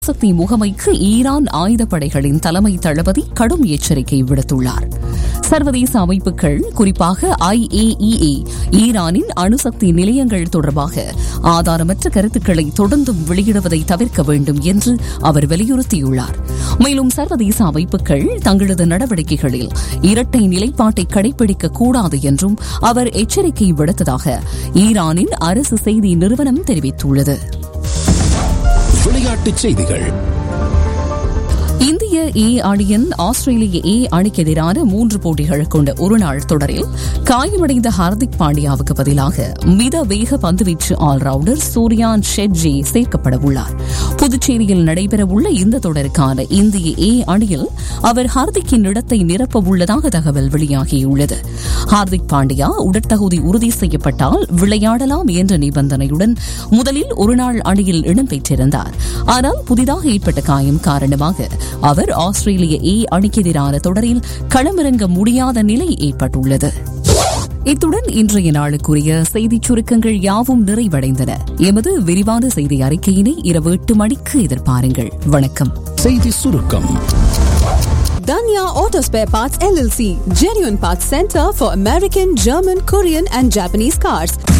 சக்தி முகமைக்கு Iran ஆயுதப்படைகளின் தலைமை தளபதி கடும் எச்சரிக்கை விடுத்துள்ளார் சர்வதேச அமைப்புகள் குறிப்பாக ஐஏஇஏ ஈரானின் அணுசக்தி நிலையங்கள் தொடர்பாக ஆதாரமற்ற கருத்துக்களை தொடர்ந்தும் வெளியிடுவதை தவிர்க்க வேண்டும் என்று அவர் வலியுறுத்தியுள்ளார் மேலும் சர்வதேச அமைப்புகள் தங்களது நடவடிக்கைகளில் இரட்டை நிலைப்பாட்டை கடைபிடிக்க கூடாது என்றும் அவர் எச்சரிக்கை விடுத்ததாக ஈரானின் அரசு செய்தி நிறுவனம் தெரிவித்துள்ளது விளையாட்டுச் செய்திகள் இந்திய ஏ அணியின் ஆஸ்திரேலிய ஏ அணிக்கு எதிரான மூன்று போட்டிகள் கொண்ட ஒருநாள் தொடரில் காயமடைந்த ஹார்திக் பாண்டியாவுக்கு பதிலாக மித வேக பந்துவீச்சு ஆல்ரவுண்டர் சூர்யான் ஷெட்ஜி சேர்க்கப்பட உள்ளார் புதுச்சேரியில் நடைபெறவுள்ள இந்த தொடருக்கான இந்திய ஏ அணியில் அவர் ஹார்திக்கின் இடத்தை நிரப்ப உள்ளதாக தகவல் வெளியாகியுள்ளது ஹார்திக் பாண்டியா உடற்தகுதி உறுதி செய்யப்பட்டால் விளையாடலாம் என்ற நிபந்தனையுடன் முதலில் ஒருநாள் அணியில் இடம்பெற்றிருந்தார் ஆனால் புதிதாக ஏற்பட்ட காயம் காரணமாக அவர் ஆஸ்திரேலிய ஏ அணிக்கு எதிரான தொடரில் களமிறங்க முடியாத நிலை ஏற்பட்டுள்ளது இத்துடன் இன்றைய நாளுக்குரிய செய்திச் சுருக்கங்கள் யாவும் நிறைவடைந்தன எமது விரிவான செய்தி அறிக்கையினை இரவு எட்டு மணிக்கு எதிர்பாருங்கள் வணக்கம் செய்தி சுருக்கம் Danya Auto Spare Parts LLC, genuine parts center for American, German, Korean, and Japanese cars.